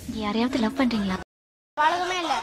யாரையாவது லவ் பண்றீங்களா பழக்கமே இல்லை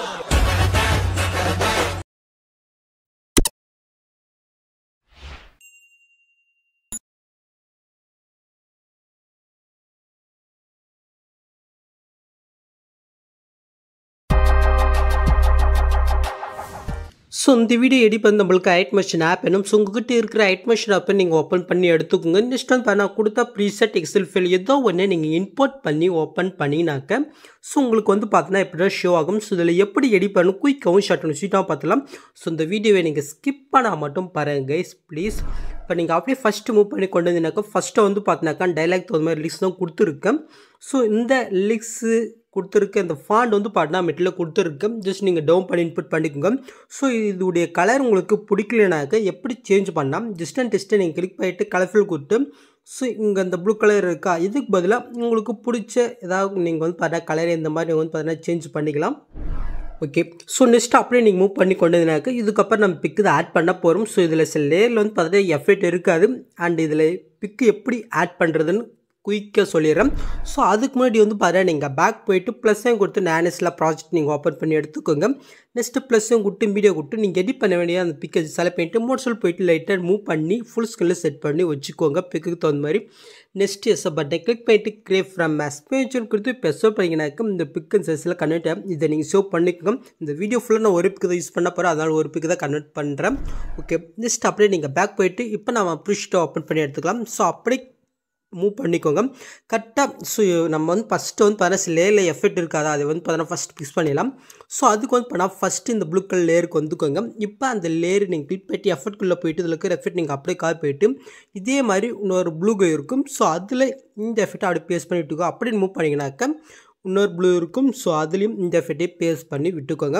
ஸோ இந்த வீடியோ எடி பண்ண நம்மளுக்கு ஐட் மிஷின் ஆப் வேணும் ஸோ உங்ககிட்ட இருக்கிற ஐட் மிஷின் ஆப்பை நீங்கள் ஓப்பன் பண்ணி எடுத்துக்கோங்க நெக்ஸ்ட் வந்து பண்ண கொடுத்தா ப்ரீசெட் எக்ஸல் ஃபைல் ஏதோ ஒன்று நீங்கள் இம்போர்ட் பண்ணி ஓப்பன் பண்ணினாக்க ஸோ உங்களுக்கு வந்து பார்த்தீங்கன்னா இப்படி ஷோ ஆகும் ஸோ இதில் எப்படி எடி பண்ணணும் குயிக்காகவும் ஷார்ட்டும் ஸ்வீட்டாகவும் பார்த்துலாம் ஸோ இந்த வீடியோவை நீங்கள் ஸ்கிப் பண்ணால் மட்டும் பாருங்கள் கைஸ் ப்ளீஸ் இப்போ நீங்கள் அப்படியே ஃபஸ்ட்டு மூவ் பண்ணி கொண்டு வந்தீங்கன்னாக்கா ஃபஸ்ட்டு வந்து பார்த்தினாக்கா டைலாக் தகுந்த மாதிரி லிக்ஸ் தான் கொடுத்துருக்கேன் ஸோ இந்த லிக்ஸு கொடுத்துருக்க இந்த ஃபாண்ட் வந்து பார்த்தா மெட்டில் கொடுத்துருக்கேன் ஜஸ்ட் நீங்கள் டவுன் பண்ணி இன்புட் பண்ணிக்கோங்க ஸோ இதோடைய கலர் உங்களுக்கு பிடிக்கலனாக்க எப்படி சேஞ்ச் பண்ணால் ஜஸ்ட் அண்ட் டெஸ்ட்டை நீங்கள் கிளிக் பண்ணிட்டு கலர்ஃபுல் கொடுத்து ஸோ இங்கே அந்த ப்ளூ கலர் இருக்கா இதுக்கு பதிலாக உங்களுக்கு பிடிச்ச ஏதாவது நீங்கள் வந்து பார்த்தா கலர் இந்த மாதிரி வந்து பார்த்தீங்கன்னா சேஞ்ச் பண்ணிக்கலாம் ஓகே ஸோ நெக்ஸ்ட் அப்படியே நீங்கள் மூவ் பண்ணி கொண்டு வந்தீங்கன்னாக்க இதுக்கப்புறம் நம்ம பிக்கு ஆட் பண்ண போகிறோம் ஸோ இதில் சில லேயரில் வந்து பார்த்தீங்கன்னா எஃபெக்ட் இருக்காது அண்ட் இதில் பிக்கு எப்படி ஆட் பண்ணுறதுன்னு குயிக்காக சொல்லிடுறேன் ஸோ அதுக்கு முன்னாடி வந்து பார்த்தீங்கன்னா நீங்கள் பேக் போயிட்டு ப்ளஸ்ஸையும் கொடுத்து நேனஸில் ப்ராஜெக்ட் நீங்கள் ஓப்பன் பண்ணி எடுத்துக்கோங்க நெக்ஸ்ட்டு ப்ளஸ்ஸையும் கொடுத்து மீடியோ கொடுத்து நீங்கள் எடிட் பண்ண வேண்டிய அந்த பிக்கை செலக்ட் பண்ணிட்டு மோட்ஸில் போயிட்டு லைட்டாக மூவ் பண்ணி ஃபுல் ஸ்கில்லில் செட் பண்ணி வச்சுக்கோங்க பிக்குக்கு தகுந்த மாதிரி நெக்ஸ்ட் எஸ் பட்டனை கிளிக் பண்ணிட்டு கிரேப் ஃப்ரம் எஸ்பேஜன் கொடுத்து இப்போ சேவ் பண்ணிங்கனாக்க இந்த பிக் அண்ட் சைஸில் கன்வெர்ட் இதை நீங்கள் சேவ் பண்ணிக்கோங்க இந்த வீடியோ ஃபுல்லாக நான் ஒரு பிக்கு தான் யூஸ் பண்ண போகிறேன் அதனால் ஒரு பிக்கு தான் கன்வெர்ட் பண்ணுறேன் ஓகே நெக்ஸ்ட் அப்படியே நீங்கள் பேக் போயிட்டு இப்போ நம்ம ப்ரிஷ்ட்டை ஓப்பன் பண்ணி எடுத்துக்கலாம் ஸோ அப்படியே மூவ் பண்ணிக்கோங்க கரெக்டாக ஸோ நம்ம வந்து ஃபஸ்ட்டு வந்து பார்த்தீங்கன்னா லேயரில் எஃபெக்ட் இருக்காது அதை வந்து பார்த்தீங்கன்னா ஃபஸ்ட் ஃபிக்ஸ் பண்ணிடலாம் ஸோ அதுக்கு வந்து பண்ணால் ஃபஸ்ட்டு இந்த ப்ளூ கலர் லேயருக்கு வந்துக்கோங்க இப்போ அந்த லேயர் நீங்கள் கிளிக் பண்ணி எஃபெக்ட்குள்ளே போயிட்டு இதில் இருக்கிற எஃபெக்ட் நீங்கள் அப்படியே கால் போயிட்டு இதே மாதிரி இன்னொரு ப்ளூ இருக்கும் ஸோ அதில் இந்த எஃபெக்ட்டை அப்படியே பேஸ்ட் பண்ணி விட்டுக்கோ அப்படின்னு மூவ் பண்ணிங்கனாக்க இன்னொரு ப்ளூ இருக்கும் ஸோ அதுலேயும் இந்த எஃபெக்டை பேஸ்ட் பண்ணி விட்டுக்கோங்க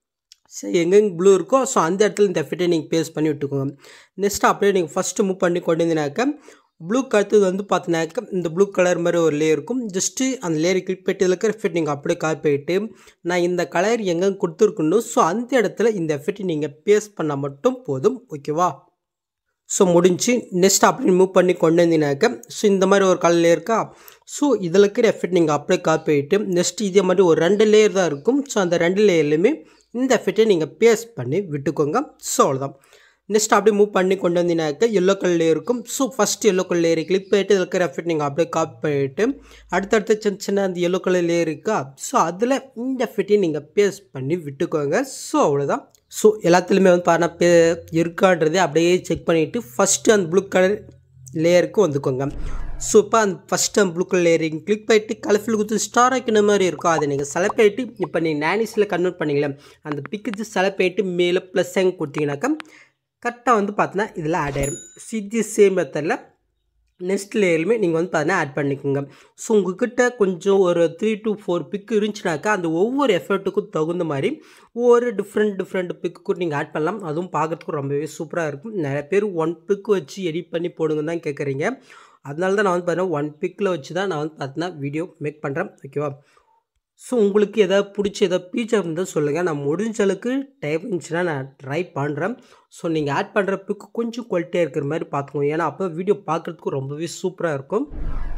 சரி எங்கெங்கே ப்ளூ இருக்கோ ஸோ அந்த இடத்துல இந்த எஃபெக்டை நீங்கள் பேஸ்ட் பண்ணி விட்டுக்கோங்க நெக்ஸ்ட் அப்படியே நீங்கள் ஃபஸ்ட்டு மூவ் பண்ணி கொண்டு வந்தீங்கனாக்க ப்ளூ அடுத்தது வந்து பார்த்தீங்கன்னாக்க இந்த ப்ளூ கலர் மாதிரி ஒரு லேயர் இருக்கும் ஜஸ்ட்டு அந்த லேயர் கிளிக் பண்ணிட்டு இருக்கிற எஃபெக்ட் நீங்கள் அப்படியே காப்பி போயிட்டு நான் இந்த கலர் எங்கே கொடுத்துருக்கணும் ஸோ அந்த இடத்துல இந்த எஃபெக்ட் நீங்கள் பேஸ்ட் பண்ணால் மட்டும் போதும் ஓகேவா ஸோ முடிஞ்சு நெக்ஸ்ட் அப்படி மூவ் பண்ணி கொண்டு வந்தீங்கன்னாக்க ஸோ இந்த மாதிரி ஒரு கலர் இருக்கா ஸோ இதில் இருக்கிற எஃபெக்ட் நீங்கள் அப்படியே காப்பி ஆகிட்டு நெக்ஸ்ட் இதே மாதிரி ஒரு ரெண்டு லேயர் தான் இருக்கும் ஸோ அந்த ரெண்டு லேயர்லையுமே இந்த எஃபெக்டை நீங்கள் பேஸ்ட் பண்ணி விட்டுக்கோங்க ஸோ அவ்வளோதான் நெக்ஸ்ட் அப்படியே மூவ் பண்ணி கொண்டு வந்தீங்கன்னாக்க எல்லோ கலர் இருக்கும் so first yellow colour layer click பண்ணிட்டு இதில் இருக்கிற எஃபெக்ட் நீங்கள் அப்படியே காப்பி பண்ணிட்டு அடுத்தடுத்த சின்ன சின்ன அந்த எல்லோ கலர் லேயர் இருக்கா ஸோ அதில் இந்த எஃபெக்டையும் நீங்கள் பேஸ்ட் பண்ணி விட்டுக்கோங்க ஸோ அவ்வளோதான் ஸோ எல்லாத்துலேயுமே வந்து பாருங்கள் பே இருக்கான்றதே அப்படியே செக் பண்ணிவிட்டு ஃபஸ்ட்டு அந்த ப்ளூ கலர் லேயருக்கு வந்துக்கோங்க ஸோ இப்போ அந்த ஃபஸ்ட்டு அந்த ப்ளூ கலர் லேயரிங் கிளிக் பண்ணிட்டு கலர்ஃபுல் கொடுத்து ஸ்டார் வைக்கிற மாதிரி இருக்கும் அதை நீங்கள் செலக்ட் பண்ணிட்டு இப்போ நீங்கள் நேனிஸில் கன்வெர்ட் பண்ணிங்களே அந்த பிக்கு செலக்ட் பண்ணிட்டு மேலே ப்ளஸ் எங்க கொடுத்தீங்கன்னாக்கா கரெக்டாக வந்து பார்த்தீங்கன்னா இதில் ஆட் ஆயிரும் சிஜி சேம் மெத்தடில் நெக்ஸ்ட் லேயருமே நீங்கள் வந்து பார்த்தீங்கன்னா ஆட் பண்ணிக்கோங்க ஸோ உங்ககிட்ட கொஞ்சம் ஒரு த்ரீ டு ஃபோர் பிக்கு இருந்துச்சுனாக்கா அந்த ஒவ்வொரு எஃபர்ட்டுக்கும் தகுந்த மாதிரி ஒவ்வொரு டிஃப்ரெண்ட் டிஃப்ரெண்ட் பிக்கு நீங்கள் ஆட் பண்ணலாம் அதுவும் பார்க்குறதுக்கு ரொம்பவே சூப்பராக இருக்கும் நிறைய பேர் ஒன் பிக்கு வச்சு எடிட் பண்ணி போடுங்கன்னு தான் கேட்குறீங்க அதனால தான் நான் வந்து பார்த்தீங்கன்னா ஒன் பிக்கில் வச்சு தான் நான் வந்து பார்த்தீங்கன்னா வீடியோ மேக் பண்ணுறேன் ஓகேவா ஸோ உங்களுக்கு எதாவது பிடிச்ச எதாவது ஃபீச்சர் இருந்தால் சொல்லுங்கள் நான் முடிஞ்ச அளவுக்கு டைம் இருந்துச்சுன்னா நான் ட்ரை பண்ணுறேன் ஸோ நீங்கள் ஆட் பண்ணுற பிக்கு கொஞ்சம் குவாலிட்டியாக இருக்கிற மாதிரி பார்த்துக்கோங்க ஏன்னா அப்போ வீடியோ பார்க்குறதுக்கு ரொம்பவே சூப்பராக இருக்கும்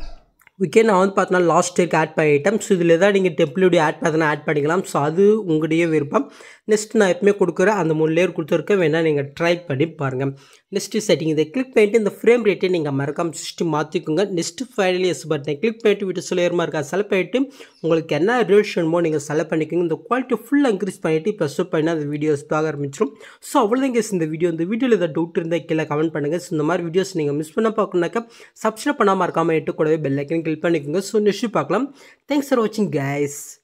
ஓகே நான் வந்து பார்த்தீங்கன்னா லாஸ்ட் இயர்க்கு ஆட் பண்ணிட்டேன் ஸோ இதில் எதாவது நீங்கள் டெம்ப்ளேட் ஆட் பார்த்தீங்கன்னா ஆட் பண்ணிக்கலாம் ஸோ அது உங்களுடைய விருப்பம் நெக்ஸ்ட் நான் எப்பவுமே கொடுக்குற அந்த மூணு லேயர் கொடுத்துருக்கேன் வேணால் நீங்கள் ட்ரை பண்ணி பாருங்கள் நெக்ஸ்ட்டு செட்டிங் இதை கிளிக் பண்ணிட்டு இந்த ஃப்ரேம் ரேட்டை நீங்கள் மறக்காம சிஸ்டம் மாற்றிக்கோங்க நெக்ஸ்ட்டு ஃபைனலி எஸ் பட்டனை கிளிக் பண்ணிட்டு வீட்டு சொல்லியரமாக இருக்கா செலக்ட் பண்ணிட்டு உங்களுக்கு என்ன ரிலேஷன்மோ நீங்கள் செலக்ட் பண்ணிக்கோங்க இந்த குவாலிட்டி ஃபுல்லாக இன்க்ரீஸ் பண்ணிவிட்டு இப்போ ஸ்டெப் பண்ணி அந்த வீடியோஸ் பார்க்க ஆரம்பிச்சிடும் ஸோ அவ்வளோதான் கேஸ் இந்த வீடியோ இந்த வீடியோவில் ஏதாவது டவுட் இருந்தால் கீழே கமெண்ட் பண்ணுங்கள் ஸோ இந்த மாதிரி வீடியோஸ் நீங்கள் மிஸ் பண்ண பார்க்கணுனாக்கா சப்ஸ்கிரைப் பண்ணாமல் இருக்காமல் எட்டு கூடவே பெல் ஐக்கன் கிளிக் பண்ணிக்கோங்க ஸோ நெக்ஸ்ட் பார்க்கலாம் தேங்க்ஸ் ஃபார் வாட்சிங் கைஸ்